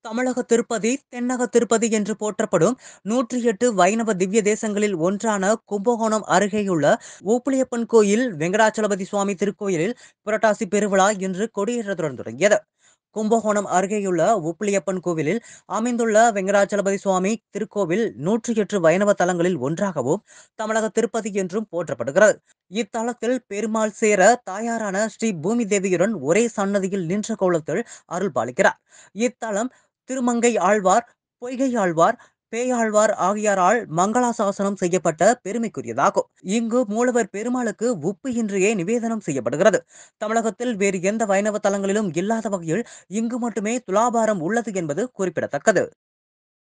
தமிழக திருப்பதி தென்னக திருப்பதி என்று போற்றப்படும் நூற்றி எட்டு வைணவ திவ்ய தேசங்களில் ஒன்றான கும்பகோணம் அருகேயுள்ள ஊப்புளியப்பன் கோயில் வெங்கடாச்சலபதி சுவாமி திருக்கோயிலில் புரட்டாசி பெருவிழா இன்று கொடியேற்றத்துடன் தொடங்கியது கும்பகோணம் அருகேயுள்ள உப்பிலியப்பன் கோவிலில் அமைந்துள்ள வெங்கடாச்சலபதி சுவாமி திருக்கோவில் நூற்றி எட்டு வைணவ தலங்களில் ஒன்றாகவும் தமிழக திருப்பதி என்றும் போற்றப்படுகிறது இத்தலத்தில் பெருமாள் சேர தாயாரான ஸ்ரீ பூமி தேவியுடன் ஒரே சன்னதியில் நின்ற கோலத்தில் அருள் பாலிக்கிறார் இத்தலம் திருமங்கை ஆழ்வார் பொய்கை ஆழ்வார் பேயாழ்வார் ஆகியோரால் மங்களாசாசனம் செய்யப்பட்ட பெருமைக்குரியதாகும் இங்கு மூலவர் பெருமாளுக்கு உப்பு இன்றியே நிவேதனம் செய்யப்படுகிறது தமிழகத்தில் வேறு எந்த வைணவ தலங்களிலும் இல்லாத வகையில் இங்கு மட்டுமே துலாபாரம் உள்ளது என்பது குறிப்பிடத்தக்கது